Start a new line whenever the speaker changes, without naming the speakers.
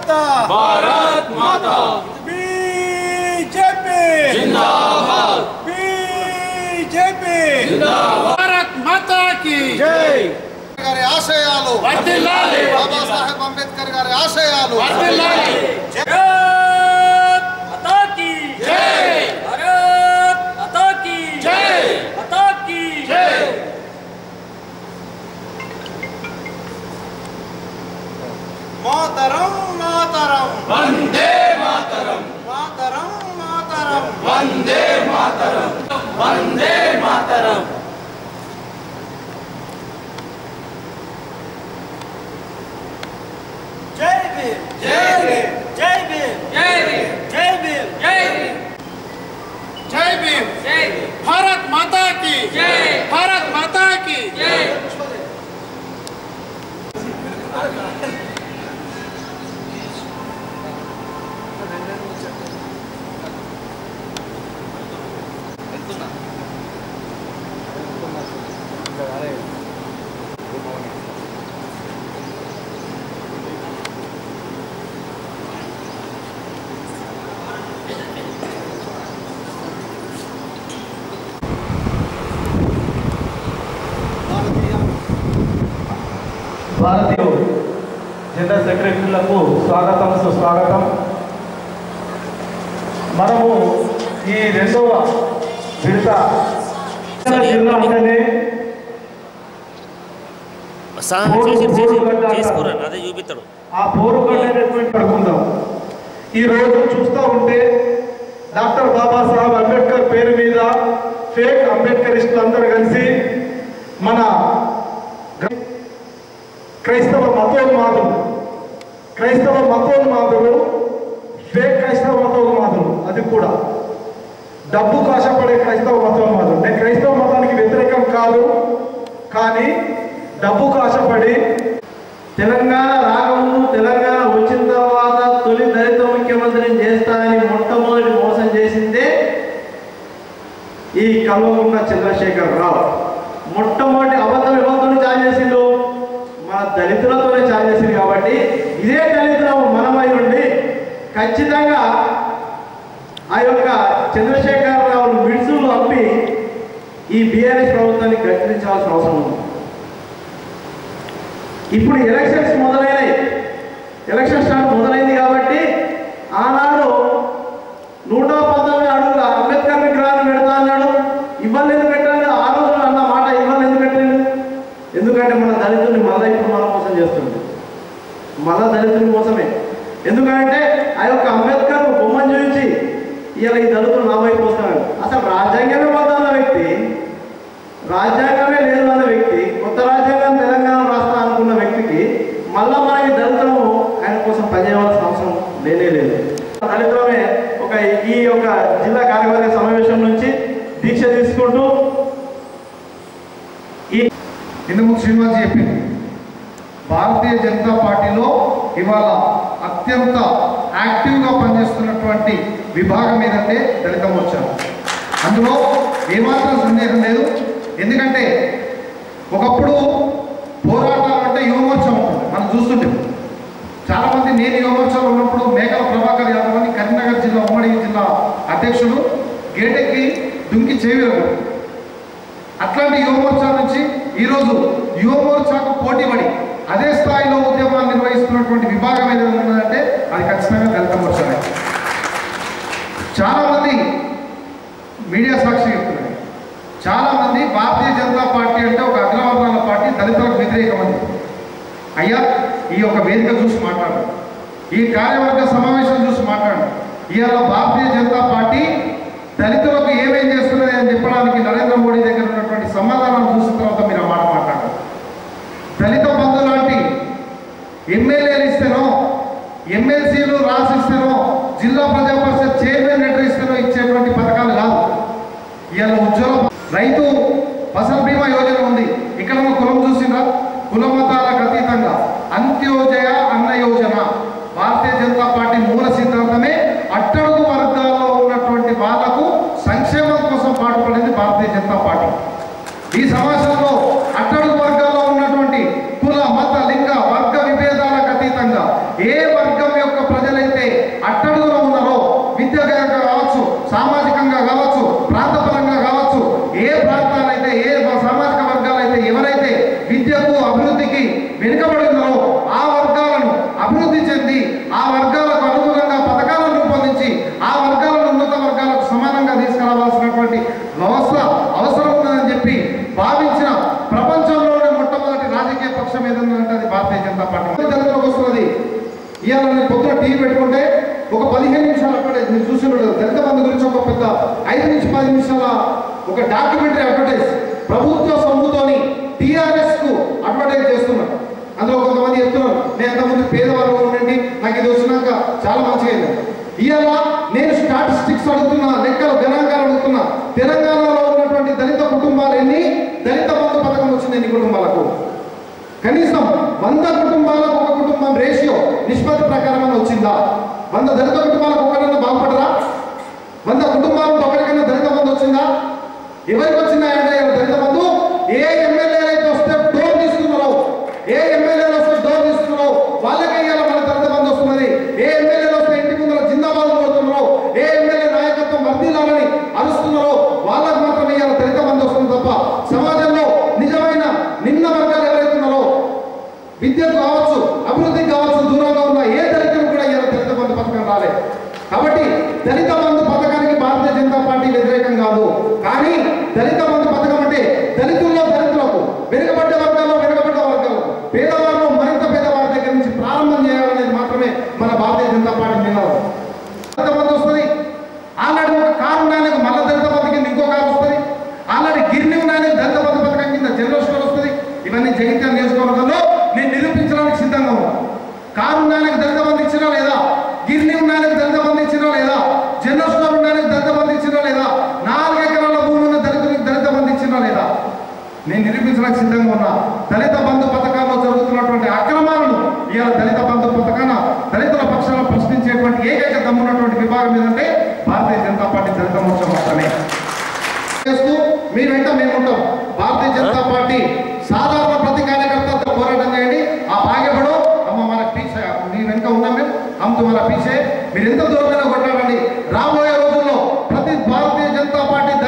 माता
भारत माता
बीजेपी
जिंदाबाद
बीजेपी
భారత్ మాతా కి
जय
గారి ఆశయాలు
వర్ధిల్లాలి
బాబాసాహెబ్ అంబేద్కర్ గారి ఆశయాలు
వర్ధిల్లాలి
भारत माता की
జై
भारत माता की
జై
माता की
జై
मातरम मातरम
వందే మాతరం
मातरम मातरम
వందే మాతరం వందే మాతరం
जय भीम
జై భీమ్
जय भीम
जय भीम
जय भीम
जय भीम
జై భీమ్
जय भीम
భారత్ మాతా కి
జై.
భారత్ మాతా కి
जय
భారతీయ జనరల్ సెక్రటరీలకు స్వాగతం సుస్వాగతం మనము ఈ రెండవ విడత జిల్లా అంటేనే
చేసుకోరా అదే చూపిస్తాడు
ఆ పోరుగడ్డనేటువంటి పడుకుందాం ఈ రోజు చూస్తూ ఉంటే డాక్టర్ బాబాసాహెబ్ అంబేద్కర్ పేరు మీద ఫేక్ అంబేద్కరిస్టులు అందరూ కలిసి మన గ- క్రైస్తవ మతోన్మాదులు క్రైస్తవ మతోన్మాదులు ఫేక్ క్రైస్తవ మతోన్మాదులు అది కూడా డబ్బు కాశపడే క్రైస్తవ మతోన్మాదులు నేను క్రైస్తవ మతానికి వ్యతిరేకం కాదు కానీ డబ్బు కాశపడి
తెలంగాణ రాకముందు తెలంగాణ వచ్చిన తర్వాత తొలి దళిత ముఖ్యమంత్రిని చేస్తానని మొట్టమొదటి మోసం చేసిందే ఈ కల్వకుంట్ల చంద్రశేఖర్ రావు మొట్టమొదటి అబద్ధం ఎవరితో చాలు చేసిండు మన దళితులతోనే చాలు చేసింది కాబట్టి ఇదే దళితులం మనమై ఉండి ఖచ్చితంగా ఆ యొక్క చంద్రశేఖర్ రావును మిడ్సులు అప్పి ఈ బీఆర్ఎస్ ప్రభుత్వాన్ని గట్టించాల్సిన అవసరం ఉంది ఇప్పుడు ఎలక్షన్స్ మొదలైనాయి ఎలక్షన్ స్టార్ట్ మొదలైంది కాబట్టి ఆనాడు నూట పంతొమ్మిది అడుగుల అంబేద్కర్ విగ్రహాన్ని పెడతా అన్నాడు ఇవ్వాలి ఎందుకు పెట్టాలి ఆ రోజు అన్న మాట ఇవ్వాలి ఎందుకు పెట్టలేదు ఎందుకంటే మన దళితుల్ని మళ్ళీ ఇప్పుడు మనం మోసం చేస్తుంది మళ్ళా దళితుని మోసమే ఎందుకంటే ఆ యొక్క అంబేద్కర్ బొమ్మను చూపించి ఇవాళ ఈ దళితులు నా వైపు వస్తున్నాడు అసలు రాజ్యాంగమే వద్దన్న వ్యక్తి రాజ్యాంగమే లేదు అన్న వ్యక్తి కొత్త రాజ్యాంగం తెలంగాణ రాష్ట్రం అనుకున్న వ్యక్తికి మళ్ళా మనకి దళితులము ఆయన కోసం పనిచేయవలసిన అవసరం లేనే లేదు దళితులమే ఒక ఈ యొక్క జిల్లా కార్యవర్గ సమావేశం నుంచి దీక్ష తీసుకుంటూ ఈ
ఇందుకు శ్రీనివాస్ చెప్పింది భారతీయ జనతా పార్టీలో ఇవాళ అత్యంత యాక్టివ్గా పనిచేస్తున్నటువంటి విభాగం ఏదంటే దళిత మోర్చా అందులో ఏమాత్రం సందేహం లేదు ఎందుకంటే ఒకప్పుడు పోరాటాలు అంటే యువమోర్చా ఉంటుంది మనం చూస్తుంటాం చాలామంది నేను యువమోర్చాలో ఉన్నప్పుడు మేకల ప్రభాకర్ యాదవ్ అని కరీంనగర్ జిల్లా ఉమ్మడి జిల్లా అధ్యక్షుడు గేటెక్కి దుంకి చేవిరడు అట్లాంటి యువమోర్చా నుంచి ఈరోజు యువమోర్చాకు పోటీ పడి అదే స్థాయిలో ఉద్యమాలు నిర్వహిస్తున్నటువంటి విభాగం ఏదైనా ఉన్నదంటే అది ఖచ్చితంగా దళిత మోర్చానే చాలామంది మీడియా సాక్షి చెప్తున్నారు చాలామంది భారతీయ జనతా పార్టీ అంటే ఒక అగ్రవర్ణాల పార్టీ దళితులకు వ్యతిరేకమని అయ్యా ఈ యొక్క వేదిక చూసి మాట్లాడు ఈ కార్యవర్గ సమావేశం చూసి మాట్లాడు ఇవాళ భారతీయ జనతా పార్టీ దళితులకు ఏమేం చేస్తున్నది అని చెప్పడానికి నరేంద్ర మోడీ దగ్గర ఉన్నటువంటి సమాధానాలు చూసిన తర్వాత మీరు ఆ మాట మాట్లాడారు దళిత బంధు లాంటి ఎమ్మెల్యేలు ఇస్తేనో ఎమ్మెల్సీలు రాసిస్తేనో జిల్లా ప్రజా పరిషత్ చైర్మన్ లెటర్ ఇస్తేనో ఇచ్చేటువంటి పథకాలు కాదు ఇవాళ ఉజ్వల రైతు ఫసల్ బీమా యోజన ఉంది ఇక్కడ మన కులం చూసిందా కుల మతాలకు అతీతంగా అంత్యోదయ అన్న యోజన భారతీయ జనతా పార్టీ మూల సిద్ధాంతమే అట్టడుగు వర్గాల్లో ఉన్నటువంటి వాళ్ళకు సంక్షేమం కోసం పాటుపడింది భారతీయ జనతా పార్టీ ఈ సమాజంలో అట్టడుగు వర్గాల్లో ఉన్నటువంటి కుల మత లింగ వర్గ విభేదాలకు అతీతంగా ఏ వర్గం యొక్క ప్రజలైతే అట్టడుగులో ఉన్నారో విద్యగా కావచ్చు సామాజికంగా కావచ్చు ప్రాంతపరంగా కావచ్చు ఏ ప్రాంతాలైతే ఏ సామాజిక వర్గాలైతే ఎవరైతే విద్యకు అభివృద్ధికి వెనుకబడి ఉన్నారో ఆ వర్గాలను అభివృద్ధి చెంది ఆ వర్గాలకు అనుగుణంగా పథకాలను రూపొందించి ఆ వర్గాలను ఉన్నత వర్గాలకు సమానంగా తీసుకురావాల్సినటువంటి వ్యవస్థ అవసరం ఉందని చెప్పి భావించిన ప్రపంచంలోనే మొట్టమొదటి రాజకీయ పక్షం ఏదన్నా అంటే అది భారతీయ జనతా పార్టీ దళితులకు వస్తున్నది ఇవాళ నేను పొద్దున టీవీ పెట్టుకుంటే ఒక పదిహేను నిమిషాలు అక్కడే మీరు చూసి ఉండదు దళిత బంధు గురించి ఒక పెద్ద ఐదు నుంచి పది నిమిషాల ఒక డాక్యుమెంటరీ అడ్వర్టైజ్ ప్రభుత్వ సొమ్ముతోని టీఆర్ఎస్ కు అడ్వర్టైజ్ చేస్తున్నారు అందులో కొంతమంది చెప్తున్నారు నేను ఎంతమంది పేదవాళ్ళు ఉండండి నాకు ఇది వచ్చినాక చాలా మంచిగా అయింది ఇవాళ నేను స్టాటిస్టిక్స్ అడుగుతున్నా లెక్కలు గణాంకాలు అడుగుతున్నా తెలంగాణలో ఉన్నటువంటి దళిత కుటుంబాలు ఎన్ని దళిత బంధు పథకం వచ్చింది ఎన్ని కుటుంబాలకు కనీసం వంద కుటుంబాలకు ఒక కుటుంబం రేషియో నిష్పత్తి ప్రకారం అని వచ్చిందా వంద దళిత కుటుంబాలకు ఒకరన్నా బాగుపడరా వంద కుటుంబాలకు ఒకరికైనా దళిత బంధు వచ్చిందా ఎవరికి వచ్చిందంటే దళిత బంధు ఏ ఎమ్మెల్యేలు అయితే వస్తే డోర్ తీసుకున్నారో ఏ ఎమ్మెల్యేలు వస్తే డోర్ తీసుకున్నారో వాళ్ళకే ఇవాళ మన దళిత బంధు వస్తున్నది ఏ ఎమ్మెల్యేలు వస్తే ఇంటి ముందర జిందాబాద్ కొడుతున్నారో ఏ ఎమ్మెల్యే నాయకత్వం వర్దిల్లాలని అరుస్తున్నారో వాళ్ళకు మాత్రమే ఇవాళ దళిత బంధు వస్తుంది తప్ప సమాజంలో నిజమైన నిమ్న వర్గాలు ఎవరైతే ఉన్నారో విద్యకు కావచ్చు అభివృద్ధికి కావచ్చు దూరంగా ఉన్న ఏ దళితులు కూడా ఇవాళ దళిత బంధు పథకం రాలేదు కాబట్టి దళిత బంధు పథకానికి భారతీయ జనతా పార్టీ వ్యతిరేకం కాదు కానీ దళిత బంధు పథకం అంటే దళితుల్లో దళితులకు వెనుకబడ్డ వర్గాల్లో వెనుకబడ్డ వర్గాలు పేదవాళ్ళు మరింత పేదవారి దగ్గర నుంచి ప్రారంభం చేయాలనేది మాత్రమే మన భారతీయ జనతా పార్టీ నినాదం దళిత బంధు వస్తుంది ఆల్రెడీ ఒక కారు నాయనకు మళ్ళా దళిత బంధు కింద ఇంకో కారు వస్తుంది ఆల్రెడీ గిరిని నాయనకు దళిత బంధు పథకం కింద జనరల్ స్టోర్ వస్తుంది ఇవన్నీ జగిత్యాల నియోజకవర్గంలో నేను నిరూపించడానికి సిద్ధంగా ఉన్నాను కారు నాయనకు దళిత బంధు ఇచ్చినా లేదా గిరిని ఉన్నాయనకు దళిత బంధు ఇచ్చినా లేదా జనరల్ స్టోర్ ఉన్నాయనకు దళిత బంధు ఇచ్చినా లేదా నాలుగు ఎకరాల భూమి ఉన్న దళితులకు దళిత బంధు ఇచ్చినా లేదా నేను నిరూపించడానికి సిద్ధంగా ఉన్నా దళిత బంధు పథకాల్లో జరుగుతున్నటువంటి అక్రమాలను ఇవాళ దళిత బంధు పథకాన దళితుల పక్షాన ప్రశ్నించేటువంటి ఏకైక దమ్మున్నటువంటి విభాగం ఏదంటే భారతీయ జనతా పార్టీ దళిత మోర్చా మాత్రమే చేస్తూ మీ వెంట మేము ఉంటాం భారతీయ జనతా పార్టీ సాధారణ ప్రతి కార్యకర్త పోరాటం చేయండి ఆ భాగ్యపడు అమ్మ మన పీసే మీ వెంట ఉన్నాం మేము అమ్మ మన పీసే మీరు ఎంత దూరమైనా కొట్లాడండి రాబోయే రోజుల్లో ప్రతి భారతీయ జనతా పార్టీ